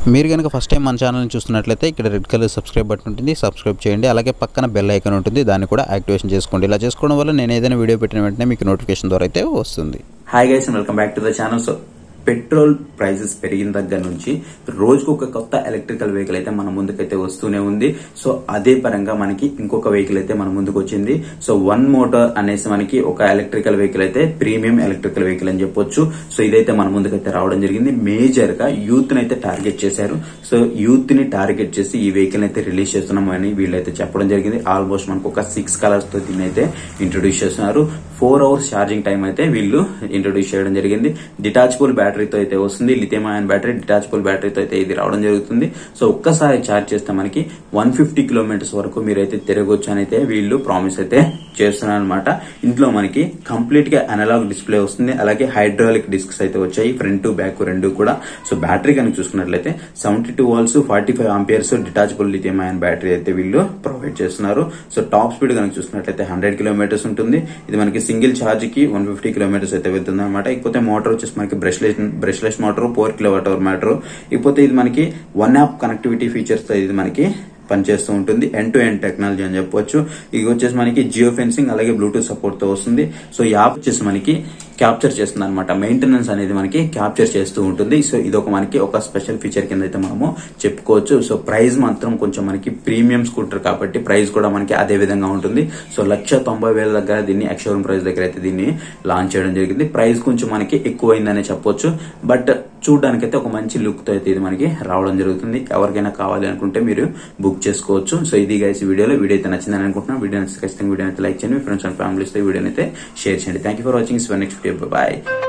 మీరు కనుక first time మన ఛానల్ని చూస్తున్నట్లయితే ఇక్కడ రెడ్ కలర్ సబ్స్క్రైబ్ బటన్ ఉంటుంది సబ్స్క్రైబ్ చేయండి అలాగే పక్కన బెల్ ఐకాన్ ఉంటుంది దాన్ని కూడా యాక్టివేషన్ చేసుకోండి ఇలా చేసుకోవడం వల్ల నేను ఏదైనా వీడియో పెట్టిన వెంటనే మీకు నోటిఫికేషన్ ద్వారా అయితే వస్తుంది hi guys welcome back to the channel so petrol prices పెరిగిన దగ్గర నుంచి రోజుకు ఒక కొత్త ఎలక్ట్రికల్ వెహికల్ అయితే మన ముందుకైతే వస్తూనే ఉంది సో అదే పరంగా మనకి ఇంకొక వెహికల్ అయితే మన ముందుకు వచ్చింది సో వన్ మోటార్ అనేసి మనకి ఒక ఎలక్ట్రికల్ వెహికల్ అయితే ప్రీమియం ఎలక్ట్రికల్ వెహికల్ అని చెప్పొచ్చు సో ఇదైతే మన ముందుకైతే రావడం జరిగింది మేజర్ గా యూత్ ని అయితే టార్గెట్ చేశారు సో యూత్ ని టార్గెట్ చేసి ఈ వెహికల్ అయితే రిలీజ్ చేస్తున్నామని వీళ్ళైతే చెప్పడం జరిగింది ఆల్మోస్ట్ మనకు ఒక సిక్స్ కలర్స్ తో దీన్ని అయితే ఇంట్రొడ్యూస్ చేస్తున్నారు ఫోర్ అవర్స్ ఛార్జింగ్ టైం అయితే వీళ్ళు ఇంట్రొడ్యూస్ చేయడం జరిగింది డిటాచబుల్ బ్యాటరీతో అయితే వస్తుంది లిథియం అయన్ బ్యాటరీ డిటాచబుల్ బ్యాటరీతో అయితే ఇది రావడం జరుగుతుంది సో ఒక్కసారి ఛార్జ్ చేస్తే మనకి వన్ ఫిఫ్టీ కిలోమీటర్స్ వరకు మీరైతే తిరగొచ్చు అని అయితే వీళ్ళు ప్రామిస్ అయితే చేస్తున్నారు అనమాట ఇంట్లో మనకి కంప్లీట్ గా అనలాగ్ డిస్ప్లే వస్తుంది అలాగే హైడ్రాలిక్ డిస్క్స్ అయితే వచ్చాయి ఫ్రంట్ బ్యాక్ రెండు కూడా సో బ్యాటరీ కనుక చూసుకున్నట్లయితే seventy two volts forty five amperes detachable lithium ion battery అయితే వీళ్ళు ప్రొవైడ్ చేస్తున్నారు సో టాప్ స్పీడ్ కనుక చూసుకున్నట్లయితే హండ్రెడ్ కిలోమీటర్స్ ఉంటుంది ఇది మనకి సింగిల్ ఛార్జ్ కి వన్ ఫిఫ్టీ కిలోమీటర్స్ అయితే వెళ్తుంది అనమాట ఇకపోతే మోటార్ వచ్చేసి మనకి brushless brushless motor four kilowatt hour motor ఇకపోతే ఇది మనకి వన్ యాప్ కనెక్టివిటీ ఫీచర్స్ తో ఇది మనకి పనిచేస్తూ ఉంటుంది ఎండ్ టు ఎండ్ టెక్నాలజీ అని చెప్పొచ్చు ఇది వచ్చేసి మనకి జియో ఫెన్సింగ్ అలాగే బ్లూటూత్ సపోర్ట్ తో వస్తుంది సో ఈ యాప్ వచ్చేసి మనకి క్యాప్చర్ చేస్తుంది అనమాట మెయింటెనెన్స్ అనేది మనకి క్యాప్చర్ చేస్తూ ఉంటుంది సో ఇది ఒక మనకి ఒక స్పెషల్ ఫీచర్ కింద అయితే మనము చెప్పుకోవచ్చు సో ప్రైస్ మాత్రం కొంచెం మనకి ప్రీమియం స్కూటర్ కాబట్టి ప్రైస్ కూడా మనకి అదే విధంగా ఉంటుంది సో లక్ష తొంభై వేల దగ్గర దీన్ని ఎక్స్షోరూమ్ ప్రైస్ దగ్గర అయితే దీన్ని లాంచ్ చేయడం జరిగింది ప్రైస్ కొంచెం మనకి ఎక్కువైందనే చెప్పొచ్చు బట్ చూడడానికి అయితే ఒక మంచి లుక్ తో అయితే ఇది మనకి రావడం జరుగుతుంది ఎవరికైనా కావాలి అనుకుంటే మీరు బుక్ చేసుకోవచ్చు సో ఇది గైస్ వీడియోలో వీడియో అయితే నచ్చిందని అనుకుంటున్నాను వీడియో నచ్చితే ఖచ్చితంగా వీడియో అయితే లైక్ చేయండి మీ ఫ్రెండ్స్ అండ్ ఫ్యామిలీస్ తో వీడియోని అయితే షేర్ చేయండి thank you for watching next video bye